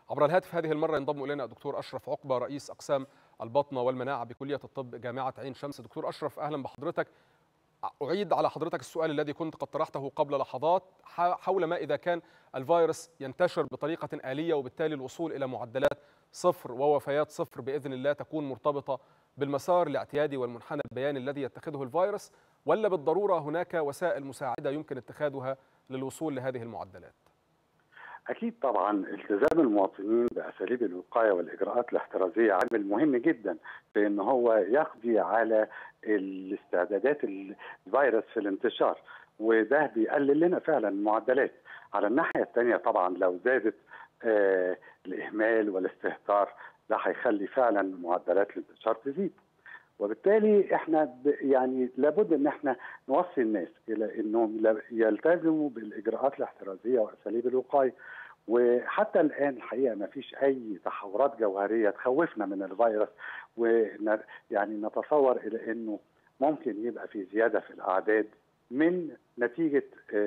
عبر الهاتف هذه المرة ينضم إلينا الدكتور أشرف عقبة رئيس أقسام البطنة والمناعة بكلية الطب جامعة عين شمس دكتور أشرف أهلا بحضرتك أعيد على حضرتك السؤال الذي كنت قد طرحته قبل لحظات حول ما إذا كان الفيروس ينتشر بطريقة آلية وبالتالي الوصول إلى معدلات صفر ووفيات صفر بإذن الله تكون مرتبطة بالمسار الاعتيادي والمنحنى البياني الذي يتخذه الفيروس ولا بالضرورة هناك وسائل مساعدة يمكن اتخاذها للوصول لهذه المعدلات أكيد طبعا التزام المواطنين بأساليب الوقاية والإجراءات الاحترازية عامل مهم جدا في أن هو يقضي على الاستعدادات الفيروس في الانتشار وده بيقلل لنا فعلا المعدلات على الناحية الثانية طبعا لو زادت آه الإهمال والاستهتار ده هيخلي فعلا معدلات الانتشار تزيد وبالتالي احنا يعني لابد ان احنا نوصي الناس الى انهم يلتزموا بالاجراءات الاحترازيه واساليب الوقايه وحتى الان الحقيقه ما فيش اي تحورات جوهريه تخوفنا من الفيروس ويعني نتصور الى انه ممكن يبقى في زياده في الاعداد من نتيجه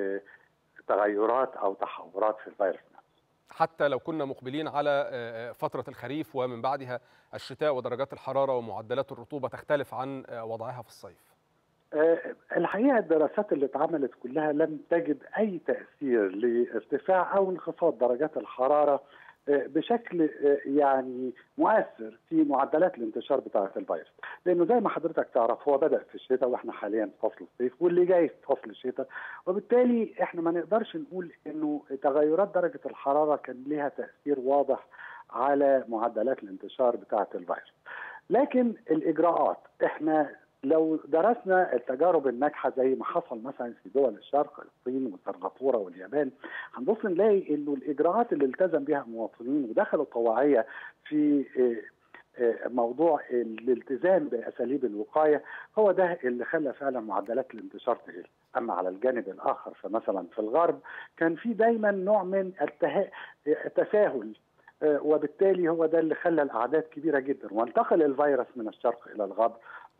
تغيرات او تحورات في الفيروس حتى لو كنا مقبلين على فترة الخريف ومن بعدها الشتاء ودرجات الحرارة ومعدلات الرطوبة تختلف عن وضعها في الصيف الحقيقة الدراسات اللي اتعملت كلها لم تجد أي تأثير لارتفاع أو انخفاض درجات الحرارة بشكل يعني مؤثر في معدلات الانتشار بتاعه الفيروس لانه زي ما حضرتك تعرف هو بدا في الشتاء واحنا حاليا في فصل الصيف واللي جاي في فصل الشتاء وبالتالي احنا ما نقدرش نقول انه تغيرات درجه الحراره كان لها تاثير واضح على معدلات الانتشار بتاعه الفيروس لكن الاجراءات احنا لو درسنا التجارب الناجحه زي ما حصل مثلا في دول الشرق الصين وسنغافوره واليابان هنبص نلاقي انه الاجراءات اللي التزم بها المواطنين ودخلوا طواعيه في موضوع الالتزام باساليب الوقايه هو ده اللي خلى فعلا معدلات الانتشار تقل اما على الجانب الاخر فمثلا في الغرب كان في دايما نوع من التساهل وبالتالي هو ده اللي خلى الاعداد كبيره جدا وانتقل الفيروس من الشرق الى الغرب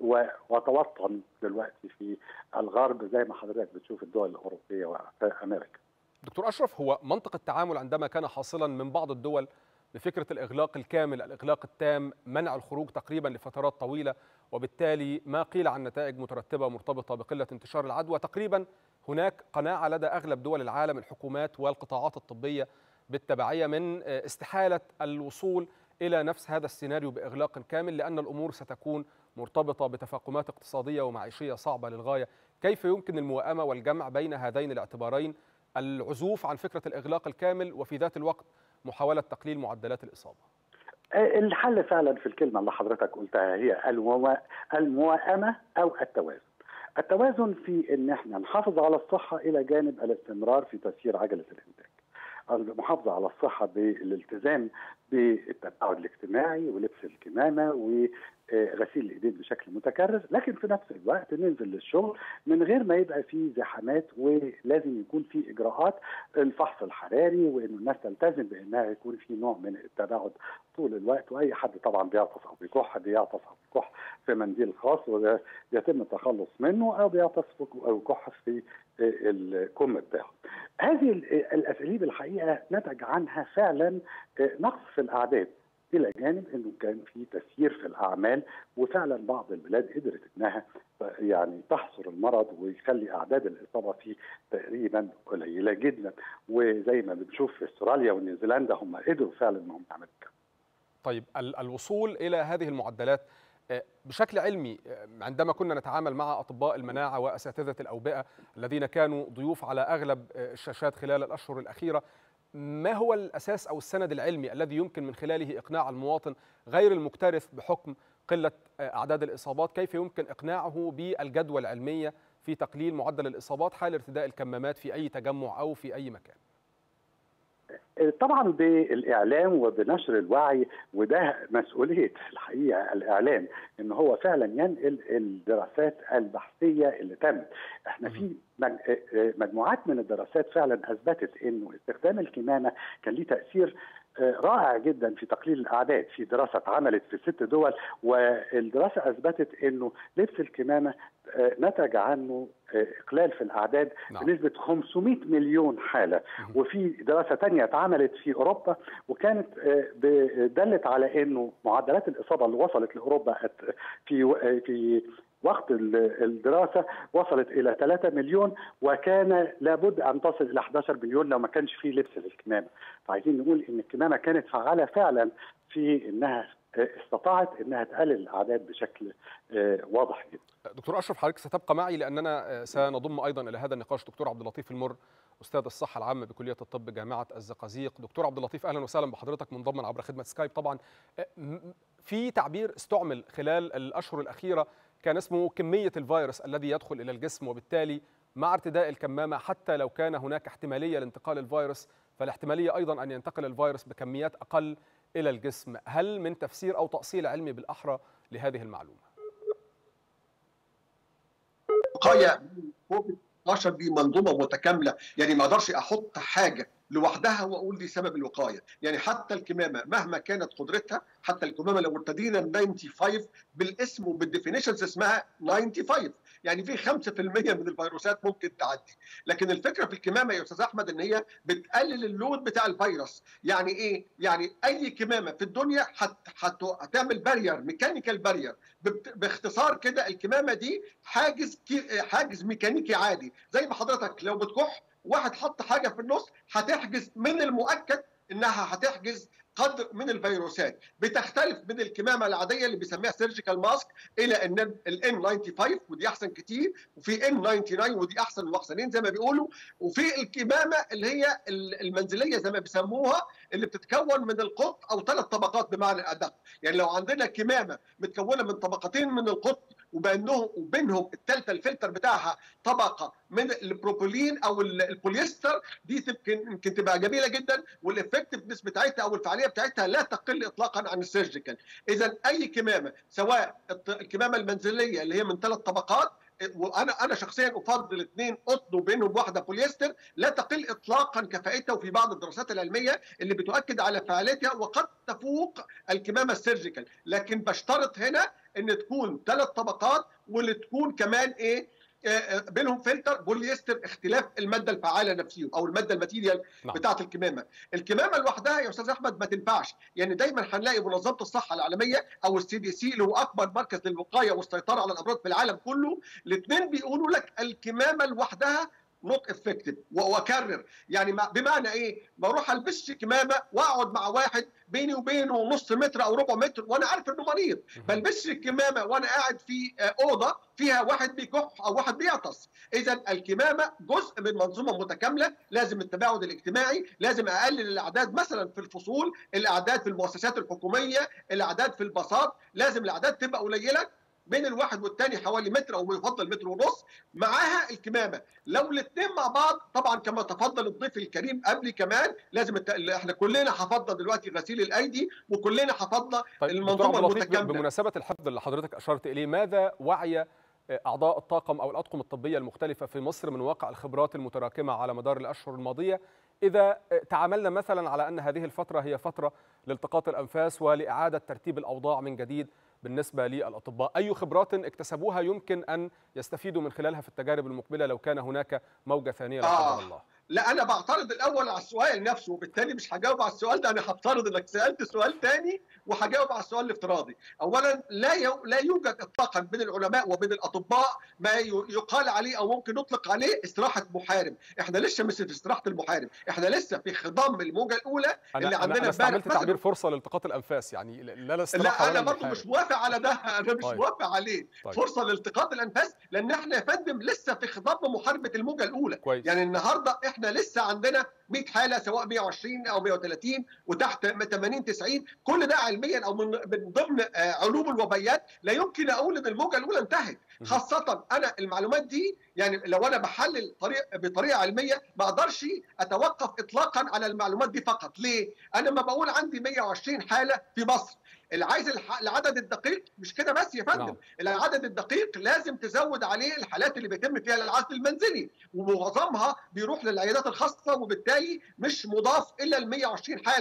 وتوطن دلوقتي في الغرب زي ما حضرتك بتشوف الدول الاوروبيه وامريكا. دكتور اشرف هو منطق التعامل عندما كان حاصلا من بعض الدول بفكره الاغلاق الكامل، الاغلاق التام، منع الخروج تقريبا لفترات طويله وبالتالي ما قيل عن نتائج مترتبه مرتبطه بقله انتشار العدوى، تقريبا هناك قناعه لدى اغلب دول العالم الحكومات والقطاعات الطبيه بالتبعيه من استحاله الوصول الى نفس هذا السيناريو باغلاق كامل لان الامور ستكون مرتبطه بتفاقمات اقتصاديه ومعيشيه صعبه للغايه، كيف يمكن الموائمه والجمع بين هذين الاعتبارين العزوف عن فكره الاغلاق الكامل وفي ذات الوقت محاوله تقليل معدلات الاصابه؟ الحل فعلا في الكلمه اللي حضرتك قلتها هي الموائمه او التوازن. التوازن في ان احنا نحافظ على الصحه الى جانب الاستمرار في تسيير عجله الانتاج. المحافظه على الصحه بالالتزام بالتباعد الاجتماعي ولبس الكمامه وغسيل الايدين بشكل متكرر لكن في نفس الوقت ننزل للشغل من غير ما يبقى في زحامات ولازم يكون في اجراءات الفحص الحراري وانه الناس تلتزم بانها يكون في نوع من التباعد طول الوقت واي حد طبعا بيعطس او بيكح بيعطس او بيكح في منديل خاص ويتم التخلص منه او بيعطس او يكح في الكم بتاعه. هذه الاساليب الحقيقه نتج عنها فعلا نقص في الاعداد الى جانب انه كان في تسيير في الاعمال وفعلا بعض البلاد قدرت انها يعني تحصر المرض ويخلي اعداد الاصابه فيه تقريبا قليله جدا وزي ما بنشوف في استراليا ونيوزيلندا هم قدروا فعلا انهم يعملوا كده. طيب الوصول الى هذه المعدلات بشكل علمي عندما كنا نتعامل مع اطباء المناعه واساتذه الاوبئه الذين كانوا ضيوف على اغلب الشاشات خلال الاشهر الاخيره ما هو الاساس او السند العلمي الذي يمكن من خلاله اقناع المواطن غير المكترث بحكم قله اعداد الاصابات كيف يمكن اقناعه بالجدوى العلميه في تقليل معدل الاصابات حال ارتداء الكمامات في اي تجمع او في اي مكان طبعا بالاعلام وبنشر الوعي وده مسؤوليه الحقيقه الاعلام ان هو فعلا ينقل الدراسات البحثيه اللي تمت احنا في مجموعات من الدراسات فعلا اثبتت انه استخدام الكمامه كان ليه تاثير رائع جدا في تقليل الاعداد في دراسه اتعملت في ست دول والدراسه اثبتت انه لبس الكمامه نتج عنه اقلال في الاعداد نعم. بنسبه 500 مليون حاله وفي دراسه ثانيه اتعملت في اوروبا وكانت دلت على انه معدلات الاصابه اللي وصلت لاوروبا في في وقت الدراسة وصلت إلى 3 مليون وكان لابد أن تصل إلى 11 مليون لو ما كانش فيه لبس للكمامة فعايزين نقول إن الكمامة كانت فعالة فعلا في إنها استطاعت انها تقلل الاعداد بشكل واضح جدا. دكتور اشرف حضرتك ستبقى معي لاننا سنضم ايضا الى هذا النقاش دكتور عبد اللطيف المر استاذ الصحه العامه بكليه الطب جامعه الزقازيق دكتور عبد اللطيف اهلا وسهلا بحضرتك منضما عبر خدمه سكايب طبعا في تعبير استعمل خلال الاشهر الاخيره كان اسمه كميه الفيروس الذي يدخل الى الجسم وبالتالي مع ارتداء الكمامه حتى لو كان هناك احتماليه لانتقال الفيروس فالاحتماليه ايضا ان ينتقل الفيروس بكميات اقل الى الجسم هل من تفسير او تاصيل علمي بالاحرى لهذه المعلومه وقايه كوفيد 19 دي منظومه متكامله يعني ما اقدرش احط حاجه لوحدها واقول دي سبب الوقايه يعني حتى الكمامه مهما كانت قدرتها حتى الكمامه لو ارتدينا 95 بالاسم وبالديفينيشنز اسمها 95 يعني في 5% من الفيروسات ممكن تعدي لكن الفكره في الكمامه يا استاذ احمد ان هي بتقلل اللود بتاع الفيروس يعني ايه يعني اي كمامه في الدنيا هت هت هتعمل بارير ميكانيكال بارير باختصار كده الكمامه دي حاجز حاجز ميكانيكي عادي زي ما حضرتك لو بتكح واحد حط حاجه في النص هتحجز من المؤكد انها هتحجز قدر من الفيروسات بتختلف من الكمامه العاديه اللي بيسميها سيرجيكال ماسك الى ان الان 95 ودي احسن كتير وفي ان 99 ودي احسن واحسنين زي ما بيقولوا وفي الكمامه اللي هي المنزليه زي ما بيسموها اللي بتتكون من القط او ثلاث طبقات بمعنى ادق يعني لو عندنا كمامه متكونه من طبقتين من القط وبينهم وبينهم الثالثه الفلتر بتاعها طبقه من البروبولين او البوليستر دي يمكن يمكن تبقى جميله جدا والافكتفنس بتاعتها او الفعاليه بتاعتها لا تقل اطلاقا عن السيرجيكال اذا اي كمامه سواء الكمامه المنزليه اللي هي من ثلاث طبقات وانا انا شخصيا افضل اثنين قطن وبينهم واحده بوليستر لا تقل اطلاقا كفاءتها وفي بعض الدراسات العلميه اللي بتؤكد على فعاليتها وقد تفوق الكمامه السيرجيكال لكن بشترط هنا ان تكون ثلاث طبقات واللي تكون كمان ايه بينهم فلتر بوليستر اختلاف الماده الفعاله نفسه او الماده الماتيريال نعم. بتاعه الكمامه الكمامه لوحدها يا استاذ احمد ما تنفعش يعني دايما هنلاقي منظمه الصحه العالميه او السي دي سي اللي هو اكبر مركز للوقايه والسيطره على الامراض في العالم كله الاثنين بيقولوا لك الكمامه لوحدها نوت افكتيف واكرر يعني بمعنى ايه؟ بروح البس كمامه واقعد مع واحد بيني وبينه نص متر او ربع متر وانا عارف انه مريض بلبس الكمامه وانا قاعد في اوضه فيها واحد بيكح او واحد بيعطس اذا الكمامه جزء من منظومه متكامله لازم التباعد الاجتماعي لازم اقلل الاعداد مثلا في الفصول الاعداد في المؤسسات الحكوميه الاعداد في الباصات لازم الاعداد تبقى قليله بين الواحد والتاني حوالي متر او يفضل متر ونص معاها الكمامه لو الاثنين مع بعض طبعا كما تفضل الضيف الكريم قبلي كمان لازم الت... احنا كلنا حفظنا دلوقتي غسيل الايدي وكلنا حفظنا طيب المنظومه المتكامله بمناسبه الحفظ اللي حضرتك اشرت اليه ماذا وعي اعضاء الطاقم او الاطقم الطبيه المختلفه في مصر من واقع الخبرات المتراكمه على مدار الاشهر الماضيه اذا تعاملنا مثلا على ان هذه الفتره هي فتره لالتقاط الانفاس ولاعاده ترتيب الاوضاع من جديد بالنسبه للاطباء اي خبرات اكتسبوها يمكن ان يستفيدوا من خلالها في التجارب المقبله لو كان هناك موجه ثانيه لا قدر الله لا انا بعترض الاول على السؤال نفسه وبالتالي مش هجاوب على السؤال ده انا هفترض انك سالت سؤال ثاني وهجاوب على السؤال الافتراضي اولا لا يو... لا يوجد اطلاقا بين العلماء وبين الاطباء ما يقال عليه او ممكن نطلق عليه استراحه محارب احنا لسه مش في استراحه المحارب احنا لسه في خضم الموجه الاولى أنا اللي عندنا انا استعملت تعبير فرصه لالتقاط الانفاس يعني لا لا لا انا برضه مش موافق على ده انا مش طيب. موافق عليه طيب. فرصه لالتقاط الانفاس لان احنا يا فندم لسه في خضم محاربه الموجه الاولى كويس. يعني النهارده احنا لسه عندنا 100 حاله سواء 120 او 130 وتحت 80 90 كل ده علميا او من من ضمن علوم الوبيات لا يمكن اقول ان الموجه الاولى انتهت خاصه انا المعلومات دي يعني لو انا بحلل طريق بطريقه علميه ما اقدرش اتوقف اطلاقا على المعلومات دي فقط ليه انا لما بقول عندي 120 حاله في مصر اللي عايز العدد الدقيق مش كده بس يا فندم نعم. العدد الدقيق لازم تزود عليه الحالات اللي بيتم فيها العزل المنزلي ومعظمها بيروح للعيادات الخاصه وبالتالي مش مضاف الا ال 120 حاله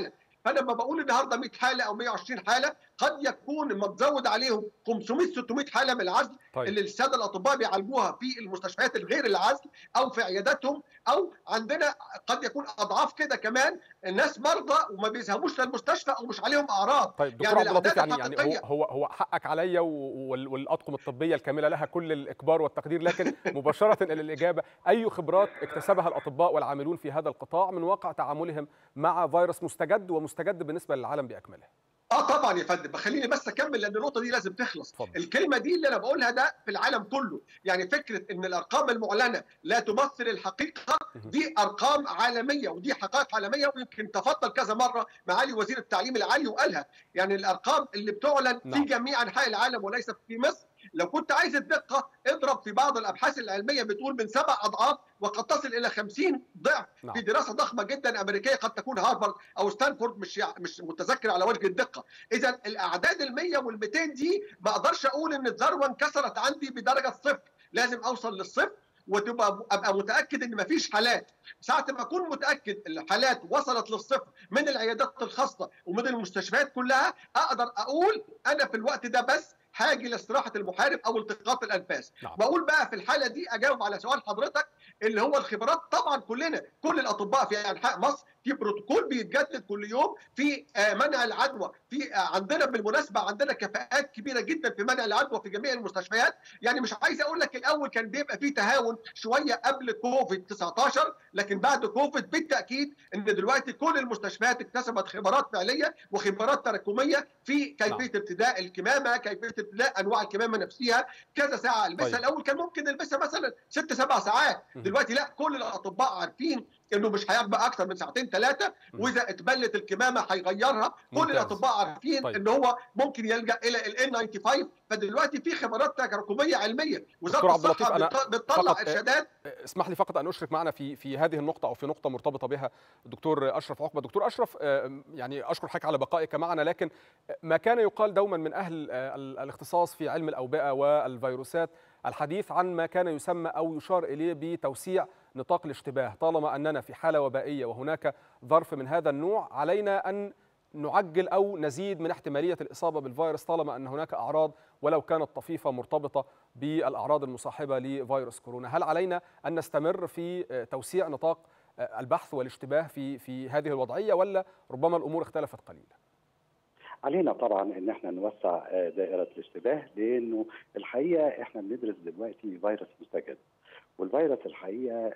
فانا لما بقول النهارده 100 حاله او 120 حاله قد يكون لما تزود عليهم 500 600 حاله من العزل طيب. اللي الساده الاطباء بيعالجوها في المستشفيات الغير العزل او في عياداتهم او عندنا قد يكون اضعاف كده كمان الناس مرضى وما بيذهبوش للمستشفى او مش عليهم اعراض طيب دكتور عبد اللطيف يعني يعني هو هو هو حقك عليا والاطقم الطبيه الكامله لها كل الاكبار والتقدير لكن مباشره الى الاجابه اي خبرات اكتسبها الاطباء والعاملون في هذا القطاع من واقع تعاملهم مع فيروس مستجد ومستجد بالنسبه للعالم باكمله اه طبعا يا فندم خليني بس اكمل لان النقطه دي لازم تخلص فضل. الكلمه دي اللي انا بقولها ده في العالم كله يعني فكره ان الارقام المعلنه لا تمثل الحقيقه دي ارقام عالميه ودي حقائق عالميه ويمكن تفضل كذا مره معالي وزير التعليم العالي وقالها يعني الارقام اللي بتعلن نعم. في جميع انحاء العالم وليس في مصر لو كنت عايز الدقة اضرب في بعض الأبحاث العلمية بتقول من سبع أضعاف وقد تصل إلى 50 ضعف نعم. في دراسة ضخمة جدا أمريكية قد تكون هارفارد أو ستانفورد مش مش متذكر على وجه الدقة إذا الأعداد ال 100 وال 200 دي ما أقدرش أقول إن الذروة انكسرت عندي بدرجة صفر لازم أوصل للصفر وتبقى ابقى متاكد ان مفيش حالات ساعه ما اكون متاكد الحالات وصلت للصفر من العيادات الخاصه ومن المستشفيات كلها اقدر اقول انا في الوقت ده بس هاجي لاستراحه المحارب او التقاط الانفاس نعم. بقول بقى في الحاله دي اجاوب على سؤال حضرتك اللي هو الخبرات طبعا كلنا كل الاطباء في انحاء مصر في بروتوكول بيتجدد كل يوم في منع العدوى في عندنا بالمناسبه عندنا كفاءات كبيره جدا في منع العدوى في جميع المستشفيات يعني مش عايز اقول لك الاول كان بيبقى فيه تهاون شويه قبل كوفيد 19 لكن بعد كوفيد بالتاكيد ان دلوقتي كل المستشفيات اكتسبت خبرات فعليه وخبرات تراكميه في كيفيه نعم. ارتداء الكمامه كيفيه ارتداء انواع الكمامه نفسها كذا ساعه البسها طيب. الاول كان ممكن نلبسها مثلا ست سبع ساعات دلوقتي لا كل الاطباء عارفين انه مش هيبقى اكتر من ساعتين ثلاثه واذا اتبلت الكمامه هيغيرها كل الاطباء عارفين طيب. ان هو ممكن يلجا الى ال 95 فدلوقتي في خبرات تراكميه علميه وزاره الصحه بتطلع ارشادات اسمح لي فقط ان اشرك معنا في في هذه النقطه او في نقطه مرتبطه بها الدكتور اشرف عقبه دكتور اشرف يعني اشكر حضرتك على بقائك معنا لكن ما كان يقال دوما من اهل الاختصاص في علم الاوبئه والفيروسات الحديث عن ما كان يسمى او يشار اليه بتوسيع نطاق الاشتباه طالما اننا في حاله وبائيه وهناك ظرف من هذا النوع علينا ان نعجل او نزيد من احتماليه الاصابه بالفيروس طالما ان هناك اعراض ولو كانت طفيفه مرتبطه بالاعراض المصاحبه لفيروس كورونا، هل علينا ان نستمر في توسيع نطاق البحث والاشتباه في في هذه الوضعيه ولا ربما الامور اختلفت قليلا؟ علينا طبعا ان احنا نوسع دائره الاشتباه لانه الحقيقه احنا بندرس دلوقتي فيروس مستجد والفيروس الحقيقه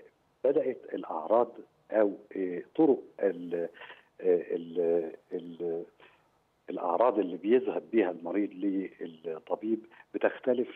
بدات الاعراض او طرق ال ال ال الاعراض اللي بيذهب بها المريض للطبيب بتختلف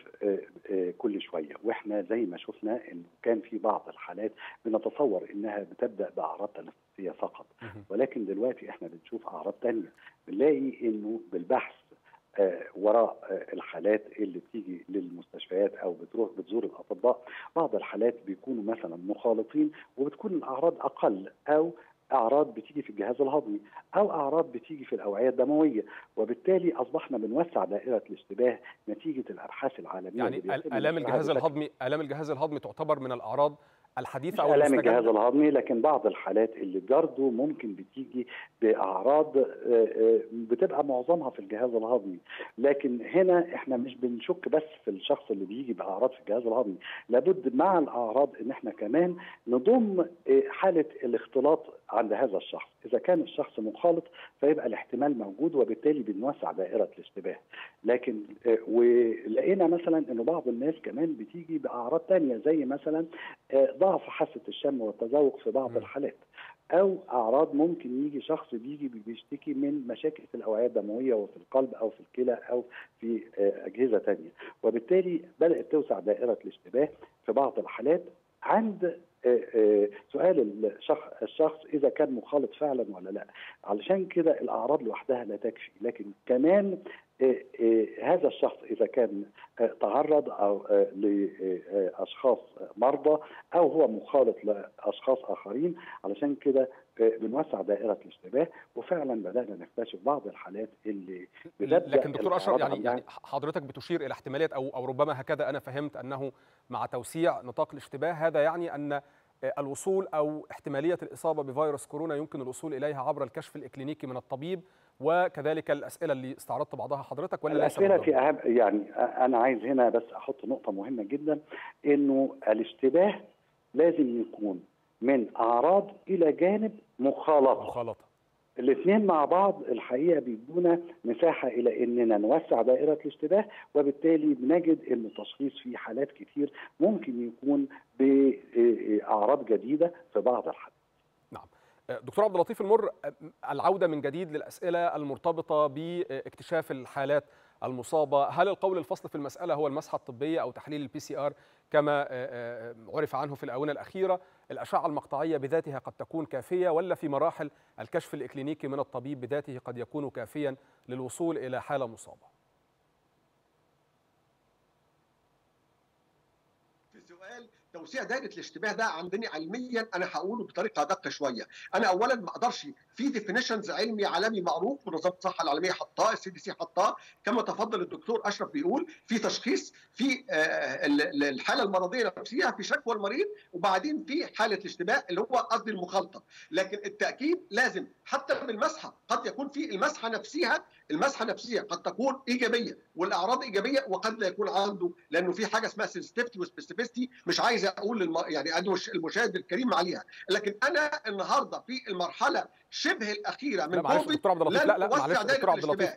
كل شويه واحنا زي ما شفنا انه كان في بعض الحالات بنتصور انها بتبدا باعراض تنفسيه فقط ولكن دلوقتي احنا بنشوف اعراض ثانيه بنلاقي انه بالبحث آه وراء آه الحالات اللي بتيجي للمستشفيات او بتروح بتزور الاطباء بعض الحالات بيكونوا مثلا مخالطين وبتكون الاعراض اقل او اعراض بتيجي في الجهاز الهضمي او اعراض بتيجي في الاوعيه الدمويه وبالتالي اصبحنا بنوسع دائره الاشتباه نتيجه الابحاث العالميه يعني الام الجهاز الهضمي الام الجهاز الهضمي تعتبر من الاعراض الحديثه او الام الجهاز الهضمي لكن بعض الحالات اللي برضه ممكن بتيجي باعراض بتبقى معظمها في الجهاز الهضمي لكن هنا احنا مش بنشك بس في الشخص اللي بيجي باعراض في الجهاز الهضمي لابد مع الاعراض ان احنا كمان نضم حاله الاختلاط عند هذا الشخص اذا كان الشخص مخالط فيبقى الاحتمال موجود وبالتالي بنوسع دائره الاشتباه لكن ولقينا مثلا انه بعض الناس كمان بتيجي باعراض ثانيه زي مثلا ضعف حاسه الشم والتذوق في بعض م. الحالات او اعراض ممكن يجي شخص بيجي بيشتكي من مشاكل في الاوعيه الدمويه وفي القلب او في الكلى او في اجهزه ثانيه وبالتالي بدات توسع دائره الاشتباه في بعض الحالات عند سؤال الشخص, الشخص اذا كان مخالط فعلا ولا لا علشان كده الاعراض لوحدها لا تكفي لكن كمان هذا الشخص اذا كان تعرض او لاشخاص مرضى او هو مخالط لاشخاص اخرين علشان كده بنوسع دائره الاشتباه وفعلا بدانا نكتشف بعض الحالات اللي لكن دكتور اشرف يعني يعني حضرتك بتشير الى احتمالات او او ربما هكذا انا فهمت انه مع توسيع نطاق الاشتباه هذا يعني ان الوصول او احتماليه الاصابه بفيروس كورونا يمكن الوصول اليها عبر الكشف الاكلينيكي من الطبيب وكذلك الاسئله اللي استعرضت بعضها حضرتك ولا ليس الاسئله في اهم يعني انا عايز هنا بس احط نقطه مهمه جدا انه الاشتباه لازم يكون من اعراض الى جانب مخالطه مخالطه الاثنين مع بعض الحقيقه بيدونا مساحه الى اننا نوسع دائره الاشتباه وبالتالي بنجد ان التشخيص في حالات كتير ممكن يكون باعراض جديده في بعض الحالات. نعم. دكتور عبد اللطيف المر العوده من جديد للاسئله المرتبطه باكتشاف الحالات المصابه، هل القول الفصل في المساله هو المسحه الطبيه او تحليل البي سي ار كما عرف عنه في الاونه الاخيره؟ الاشعه المقطعيه بذاتها قد تكون كافيه ولا في مراحل الكشف الاكلينيكي من الطبيب بذاته قد يكون كافيا للوصول الى حاله مصابه؟ سؤال توسيع دائره الاشتباه ده عندني علميا انا هقوله بطريقه ادق شويه انا اولا ما اقدرش في ديفينيشنز علمي عالمي معروف منظمه الصحه العالميه حطاه السي دي سي حطاه كما تفضل الدكتور اشرف بيقول في تشخيص في الحاله المرضيه نفسها في شكوى المريض وبعدين في حاله الاشتباه اللي هو قصدي المخالطه لكن التاكيد لازم حتى بالمسحه قد يكون في المسحه نفسها المسحه نفسها قد تكون ايجابيه والاعراض ايجابيه وقد لا يكون عنده لانه في حاجه اسمها سنسيتيفيتي وسبيسيفيستي مش عايز اقول للم... يعني ادعو المشاهد الكريم عليها لكن انا النهارده في المرحله شبه الاخيره من كوفيد دكتور عبد اللطيف لا لا معلش دكتور عبد اللطيف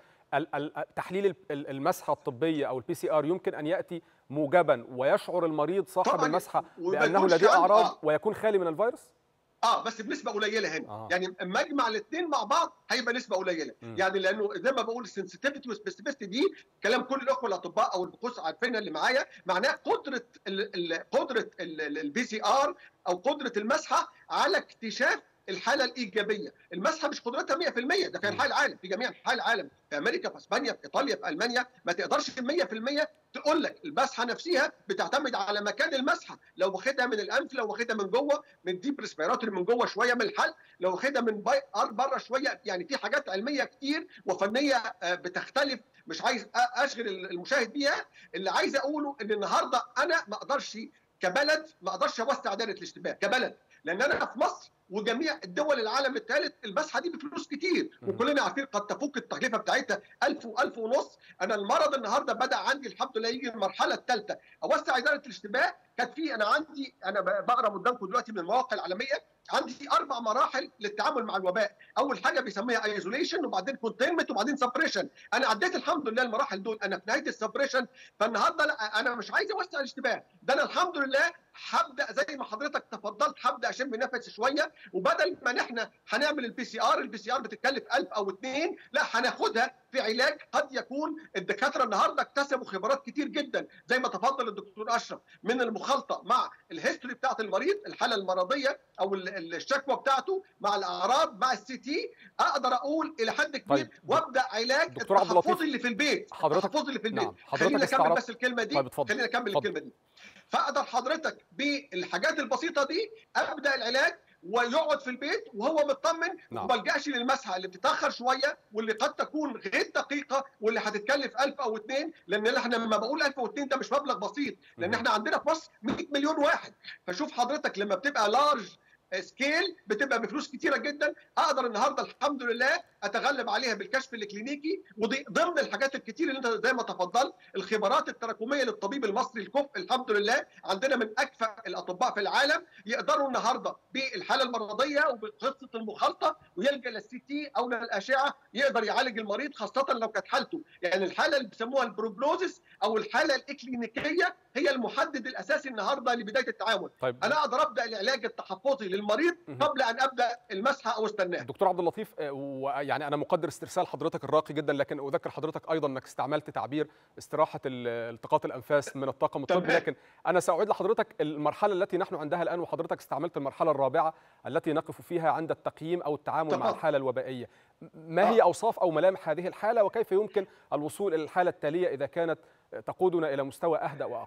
تحليل المسحه الطبيه او البي سي ار يمكن ان ياتي موجبا ويشعر المريض صاحب المسحه بانه لديه اعراض آه. ويكون خالي من الفيروس اه بس بنسبه قليله هنا آه. يعني اما اجمع الاثنين مع بعض هيبقى نسبه قليله م. يعني لانه زي ما بقول السنسيتيفيتي والسبيسيفيستي دي كلام كل الاخوه الاطباء او البحوث عارفينها اللي معايا معناه قدره ال ال قدره البي سي ار او قدره المسحه على اكتشاف الحاله الايجابيه، المسحه مش قدرتها 100% ده في انحاء العالم في جميع انحاء العالم في امريكا في اسبانيا في ايطاليا في المانيا ما تقدرش 100% تقول لك المسحه نفسها بتعتمد على مكان المسحه لو واخدها من الانف لو واخدها من جوه من ديب ريسبيراتوري من جوه شويه من الحلق لو واخدها من بره شويه يعني في حاجات علميه كتير وفنيه بتختلف مش عايز اشغل المشاهد بيها اللي عايز اقوله ان النهارده انا ما اقدرش كبلد ما اقدرش اوسع دائره الاشتباه كبلد لان انا في مصر وجميع الدول العالم الثالث المسحه دي بفلوس كتير وكلنا عارفين قد تفوق التكلفه بتاعتها 1000 و1000 ونص انا المرض النهارده بدا عندي الحمد لله يجي المرحله الثالثه اوسع اداره الاشتباه كانت في انا عندي انا بقرا قدامكم دلوقتي من المواقع العالميه عندي اربع مراحل للتعامل مع الوباء اول حاجه بيسميها ايزوليشن وبعدين كونتينمنت وبعدين سبريشن انا عديت الحمد لله المراحل دول انا في نهايه السبريشن فالنهارده لا انا مش عايز اوسع الاشتباه ده انا الحمد لله هبدا زي ما حضرتك تفضلت هبدا اشم نفسي شويه وبدل ما احنا هنعمل البي سي ار البي سي ار بتتكلف 1000 او 2 لا هناخدها في علاج قد يكون الدكاتره النهارده اكتسبوا خبرات كتير جدا زي ما تفضل الدكتور اشرف من المخالطه مع الهيستوري بتاعت المريض الحاله المرضيه او الشكوى بتاعته مع الاعراض مع السي تي اقدر اقول الى حد كبير طيب. وابدا علاج التحفظ اللي في البيت حضرتك التحفظ اللي في البيت نعم. خلينا اكمل بس الكلمه دي طيب خلينا اكمل الكلمه دي فاقدر حضرتك بالحاجات البسيطه دي ابدا العلاج ويقعد في البيت وهو مطمن نعم. وما لجاش للمسحه اللي بتتاخر شويه واللي قد تكون غير دقيقه واللي هتتكلف 1000 او 2 لان احنا لما بقول 1000 او 2 ده مش مبلغ بسيط لان احنا عندنا في مصر 100 مليون واحد فشوف حضرتك لما بتبقى لارج سكيل بتبقى بفلوس كتيره جدا اقدر النهارده الحمد لله اتغلب عليها بالكشف الكلينيكي ودي ضمن الحاجات الكتير اللي انت زي ما تفضلت الخبرات التراكميه للطبيب المصري الكفء الحمد لله عندنا من اكفأ الاطباء في العالم يقدروا النهارده بالحاله المرضيه وبقصه المخالطه ويلجا للسي تي او للاشعه يقدر يعالج المريض خاصه لو كانت حالته يعني الحاله اللي بيسموها البروجنوزس او الحاله الاكلينيكيه هي المحدد الاساسي النهارده لبدايه التعامل طيب. انا اقدر ابدا العلاج التحفظي للمريض قبل ان ابدا المسحه او استناها دكتور عبد اللطيف يعني انا مقدر استرسال حضرتك الراقي جدا لكن اذكر حضرتك ايضا انك استعملت تعبير استراحه التقاط الانفاس من الطاقم الطبي لكن انا ساعود لحضرتك المرحله التي نحن عندها الان وحضرتك استعملت المرحله الرابعه التي نقف فيها عند التقييم او التعامل طبعا. مع الحاله الوبائيه ما هي اوصاف او ملامح هذه الحاله وكيف يمكن الوصول الى الحاله التاليه اذا كانت تقودنا الى مستوى اهدأ واقل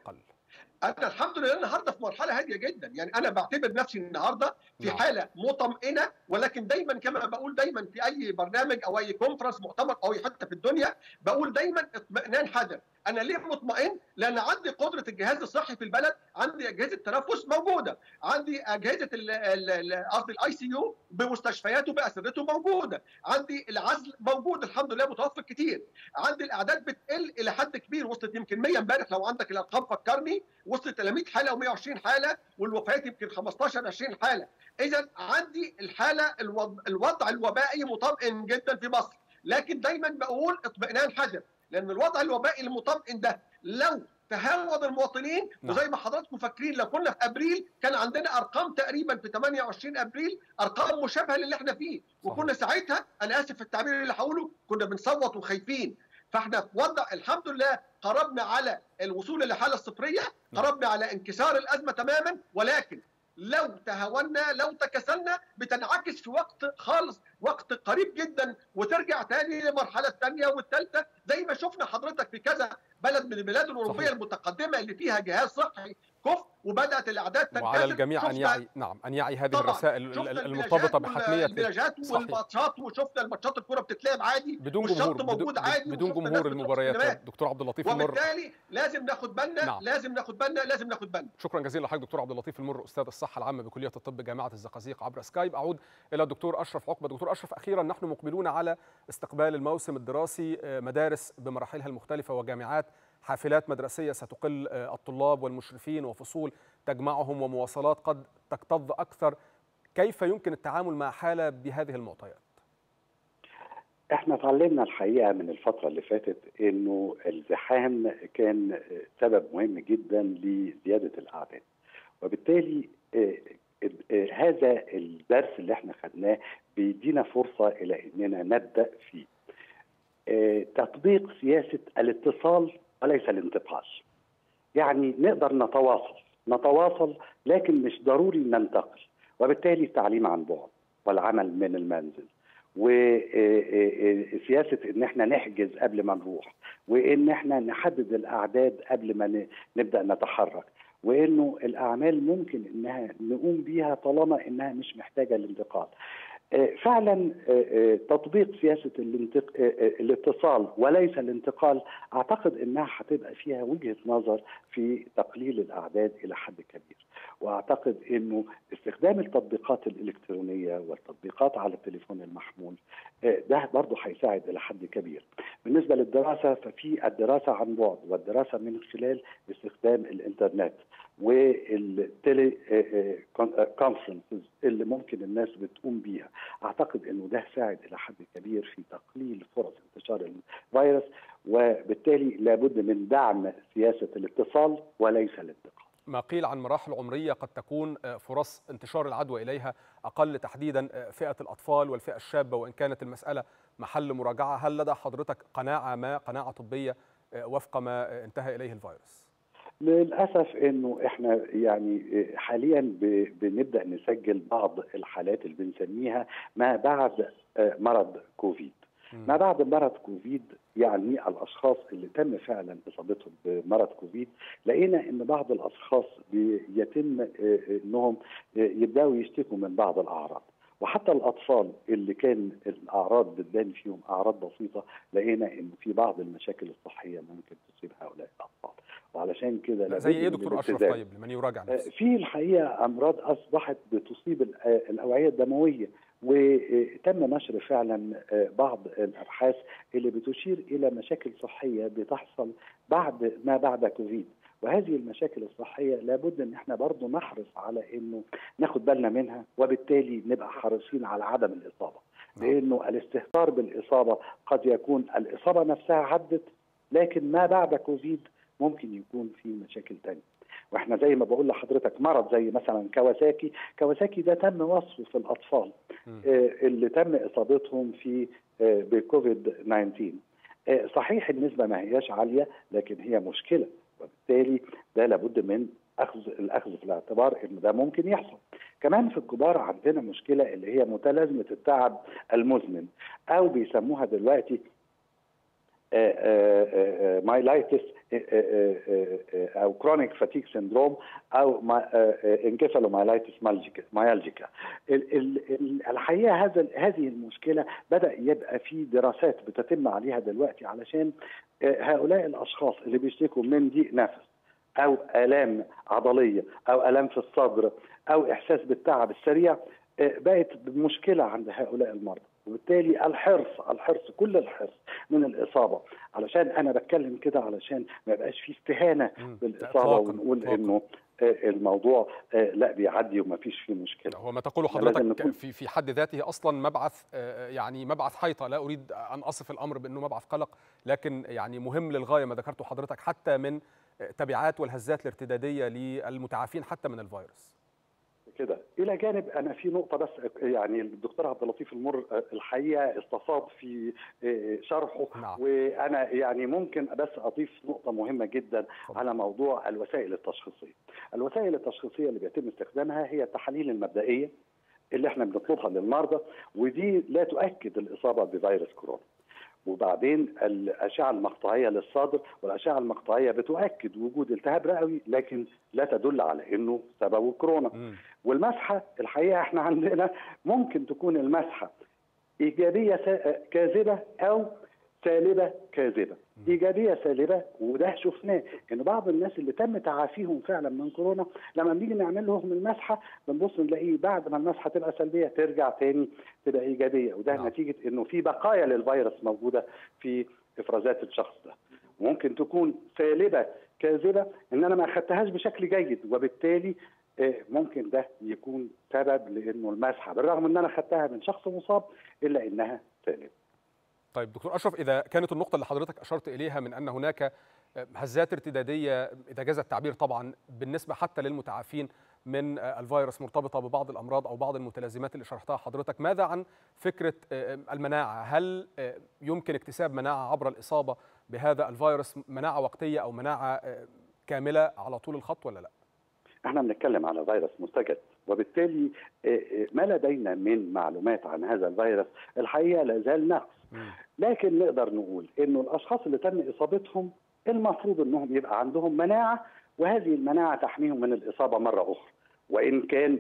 انا الحمد لله النهارده في مرحله هاديه جدا يعني انا بعتبر نفسي النهارده في نعم. حاله مطمئنه ولكن دايما كما بقول دايما في اي برنامج او اي كونفرنس مؤتمر او أي حته في الدنيا بقول دايما اطمئنان حذر انا ليه مطمئن لان عندي قدره الجهاز الصحي في البلد عندي اجهزه تنفس موجوده عندي اجهزه ال- ال- ال- قصدي الاي سي يو بمستشفياته باسرته موجوده عندي العزل موجود الحمد لله متوفر كتير عندي الاعداد بتقل الى حد كبير وصلت يمكن 100 امبارح لو عندك الارقام فكرني وصلت الى 100 حاله و120 حاله والوفيات يمكن 15 20 حاله اذا عندي الحاله الوضع, الوضع الوبائي مطمئن جدا في مصر لكن دايما بقول اطمئنان حذر لان الوضع الوبائي المطمئن ده لو تهاون المواطنين نعم. وزي ما حضراتكم فاكرين لو كنا في ابريل كان عندنا ارقام تقريبا في 28 ابريل ارقام مشابهه للي احنا فيه وكنا ساعتها انا اسف في التعبير اللي هقوله كنا بنصوت وخايفين فاحنا في وضع الحمد لله قربنا على الوصول للحاله الصفريه قربنا على انكسار الازمه تماما ولكن لو تهاونا لو تكاسلنا بتنعكس في وقت خالص وقت قريب جدا وترجع تاني للمرحله الثانيه والثالثه زي ما شفنا حضرتك في كذا بلد من البلاد الاوروبيه صحيح. المتقدمه اللي فيها جهاز صحي كف وبدات الاعداد تنكسر وعلى الجميع ان شفنا- يعي نعم ان يعي هذه طبعاً. الرسائل شفنا ال- البلاجات المرتبطه وال- بحتميه البلاجات صحيح. والماتشات وشفنا الماتشات الكوره بتتلعب عادي بدون والشط جمهور بدون, موجود عادي بدون وشفنا ناس جمهور بتروح المباريات سينمات. دكتور عبد اللطيف المر وبالتالي لازم ناخد بالنا نعم. لازم ناخد بالنا لازم ناخد بالنا شكرا جزيلا لحضرتك دكتور عبد اللطيف المر استاذ الصحه العامه بكليه الطب جامعه الزقازيق عبر سكايب اعود الى الدكتور اشرف عقبه دكتور اشرف اخيرا نحن مقبلون على استقبال الموسم الدراسي آه، مدارس بمراحلها المختلفه وجامعات حافلات مدرسيه ستقل آه، الطلاب والمشرفين وفصول تجمعهم ومواصلات قد تكتظ اكثر كيف يمكن التعامل مع حاله بهذه المعطيات احنا اتعلمنا الحقيقه من الفتره اللي فاتت انه الزحام كان سبب مهم جدا لزياده الاعداد وبالتالي آه، آه، هذا الدرس اللي احنا خدناه بيدينا فرصه الى اننا نبدا فيه آه، تطبيق سياسه الاتصال وليس الانتقال يعني نقدر نتواصل نتواصل لكن مش ضروري ننتقل وبالتالي التعليم عن بعد والعمل من المنزل وسياسه ان احنا نحجز قبل ما نروح وان احنا نحدد الاعداد قبل ما ن- نبدا نتحرك وانه الاعمال ممكن انها نقوم بيها طالما انها مش محتاجه الانتقال آه، فعلا آه، آه، تطبيق سياسه الانتق... آه، آه، الاتصال وليس الانتقال اعتقد انها هتبقى فيها وجهه نظر في تقليل الاعداد الى حد كبير واعتقد انه استخدام التطبيقات الالكترونيه والتطبيقات على التليفون المحمول آه، ده برضه هيساعد الى حد كبير بالنسبه للدراسه ففي الدراسه عن بعد والدراسه من خلال استخدام الانترنت والتلي كونفرنسز اللي ممكن الناس بتقوم بيها اعتقد انه ده ساعد الى حد كبير في تقليل فرص انتشار الفيروس وبالتالي لابد من دعم سياسه الاتصال وليس الانتقال ما قيل عن مراحل عمريه قد تكون آه، فرص انتشار العدوى اليها اقل تحديدا آه، فئه الاطفال والفئه الشابه وان كانت المساله محل مراجعه هل لدى حضرتك قناعه ما قناعه طبيه آه، وفق ما آه، انتهى اليه الفيروس للاسف انه احنا يعني حاليا ب- بنبدا نسجل بعض الحالات اللي بنسميها ما بعد آه، مرض كوفيد ما بعد مرض كوفيد يعني الاشخاص اللي تم فعلا اصابتهم بمرض كوفيد لقينا ان بعض الاشخاص بيتم آه، آه، انهم آه، يبداوا يشتكوا من بعض الاعراض وحتى الاطفال اللي كان الاعراض بتبان فيهم اعراض بسيطه لقينا انه في بعض المشاكل الصحيه ممكن تصيب هؤلاء الاطفال وعلشان كده لا، زي لابد ايه من دكتور اشرف الالتزام. طيب لمن يراجع آه، نفسه في الحقيقه امراض اصبحت بتصيب ال- آه، الاوعيه الدمويه وتم نشر فعلا آه، بعض الابحاث اللي بتشير الى مشاكل صحيه بتحصل بعد ما بعد كوفيد وهذه المشاكل الصحيه لابد ان احنا برضو نحرص على انه ناخد بالنا منها وبالتالي نبقى حريصين على عدم الاصابه لانه الاستهتار بالاصابه قد يكون الاصابه نفسها عدت لكن ما بعد كوفيد ممكن يكون في مشاكل تانية واحنا زي ما بقول لحضرتك مرض زي مثلا كواساكي كواساكي ده تم وصفه في الاطفال مم. آه، اللي تم اصابتهم في آه، بكوفيد 19 آه، صحيح النسبه ما هياش عاليه لكن هي مشكله وبالتالي ده لابد من اخذ الاخذ في الاعتبار ان ده ممكن يحصل كمان في الكبار عندنا مشكله اللي هي متلازمه التعب المزمن او بيسموها دلوقتي مايلايتس او كرونيك فاتيك سيندروم او انكفالومايلايتس مايالجيكا الحقيقه هذا هذه المشكله بدا يبقى في دراسات بتتم عليها دلوقتي علشان هؤلاء الاشخاص اللي بيشتكوا من ضيق نفس او الام عضليه او الام في الصدر او احساس بالتعب السريع بقت مشكله عند هؤلاء المرضى وبالتالي الحرص الحرص كل الحرص من الاصابه علشان انا بتكلم كده علشان ما يبقاش في استهانه بالاصابه ونقول انه الموضوع لا بيعدي وما فيش فيه مشكله هو ما تقوله حضرتك في في حد ذاته اصلا مبعث يعني مبعث حيطه لا اريد ان اصف الامر بانه مبعث قلق لكن يعني مهم للغايه ما ذكرته حضرتك حتى من تبعات والهزات الارتداديه للمتعافين حتى من الفيروس كده الى جانب انا في نقطه بس يعني الدكتور عبد اللطيف المر الحقيقه استفاض في شرحه نعم. وانا يعني ممكن بس اضيف نقطه مهمه جدا طبعا. على موضوع الوسائل التشخيصيه الوسائل التشخيصيه اللي بيتم استخدامها هي التحاليل المبدئيه اللي احنا بنطلبها للمرضى ودي لا تؤكد الاصابه بفيروس كورونا وبعدين الاشعه المقطعيه للصدر والاشعه المقطعيه بتؤكد وجود التهاب رئوي لكن لا تدل على انه سببه كورونا مم. والمسحه الحقيقه احنا عندنا ممكن تكون المسحه ايجابيه كاذبه او سالبه كاذبه ايجابيه سالبه وده شفناه ان بعض الناس اللي تم تعافيهم فعلا من كورونا لما بنيجي نعمل لهم المسحه بنبص نلاقيه بعد ما المسحه تبقى سلبيه ترجع تاني تبقى ايجابيه وده نعم. نتيجه انه في بقايا للفيروس موجوده في افرازات الشخص ده ممكن تكون سالبه كاذبه ان انا ما اخدتهاش بشكل جيد وبالتالي ممكن ده يكون سبب لانه المسحه بالرغم ان انا خدتها من شخص مصاب الا انها سالبه طيب دكتور اشرف اذا كانت النقطه اللي حضرتك اشرت اليها من ان هناك هزات ارتداديه اذا جاز التعبير طبعا بالنسبه حتى للمتعافين من الفيروس مرتبطه ببعض الامراض او بعض المتلازمات اللي شرحتها حضرتك ماذا عن فكره المناعه هل يمكن اكتساب مناعه عبر الاصابه بهذا الفيروس مناعه وقتيه او مناعه كامله على طول الخط ولا لا احنا بنتكلم على فيروس مستجد وبالتالي ما لدينا من معلومات عن هذا الفيروس الحقيقه لا زال نقص لكن نقدر نقول انه الاشخاص اللي تم اصابتهم المفروض انهم يبقى عندهم مناعه وهذه المناعه تحميهم من الاصابه مره اخرى وان كان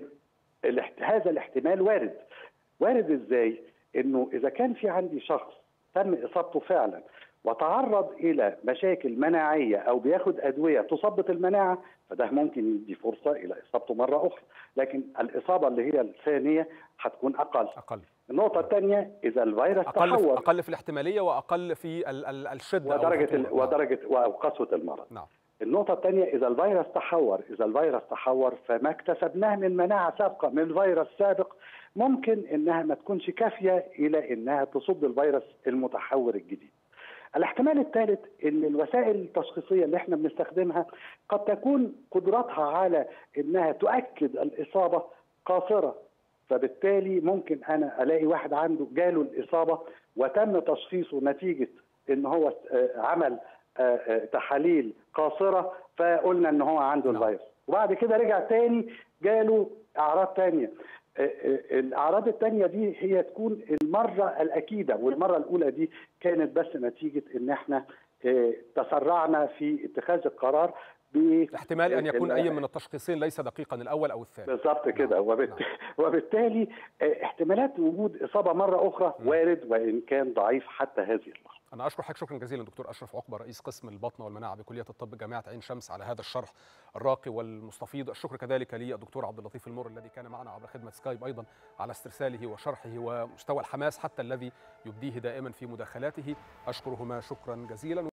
هذا الاحتمال وارد وارد ازاي انه اذا كان في عندي شخص تم اصابته فعلا وتعرض الى مشاكل مناعيه او بياخد ادويه تثبط المناعه فده ممكن يدي فرصه الى اصابته مره اخرى لكن الاصابه اللي هي الثانيه هتكون اقل اقل النقطه الثانيه اذا الفيروس اقل تحور في اقل في الاحتماليه واقل في ال ال الشده ودرجه ال ودرجه وقسوه المرض نعم النقطة الثانية إذا الفيروس تحور، إذا الفيروس تحور فما اكتسبناه من مناعة سابقة من فيروس سابق ممكن إنها ما تكونش كافية إلى إنها تصد الفيروس المتحور الجديد. الاحتمال الثالث ان الوسائل التشخيصيه اللي احنا بنستخدمها قد تكون قدرتها على انها تؤكد الاصابه قاصره فبالتالي ممكن انا الاقي واحد عنده جاله الاصابه وتم تشخيصه نتيجه ان هو عمل تحاليل قاصره فقلنا ان هو عنده نعم. الفيروس وبعد كده رجع تاني جاله اعراض تانيه الاعراض الثانيه دي هي تكون المره الاكيده والمره الاولى دي كانت بس نتيجه ان احنا تسرعنا في اتخاذ القرار احتمال ان يكون اي من التشخيصين ليس دقيقا الاول او الثاني بالظبط كده وبالت... وبالتالي احتمالات وجود اصابه مره اخرى وارد وان كان ضعيف حتى هذه اللحظه أنا أشكر حضرتك شكرا جزيلا دكتور أشرف عقبة رئيس قسم البطنة والمناعة بكلية الطب جامعة عين شمس على هذا الشرح الراقي والمستفيض، الشكر كذلك للدكتور عبد اللطيف المر الذي كان معنا عبر خدمة سكايب أيضا على استرساله وشرحه ومستوى الحماس حتى الذي يبديه دائما في مداخلاته، أشكرهما شكرا جزيلا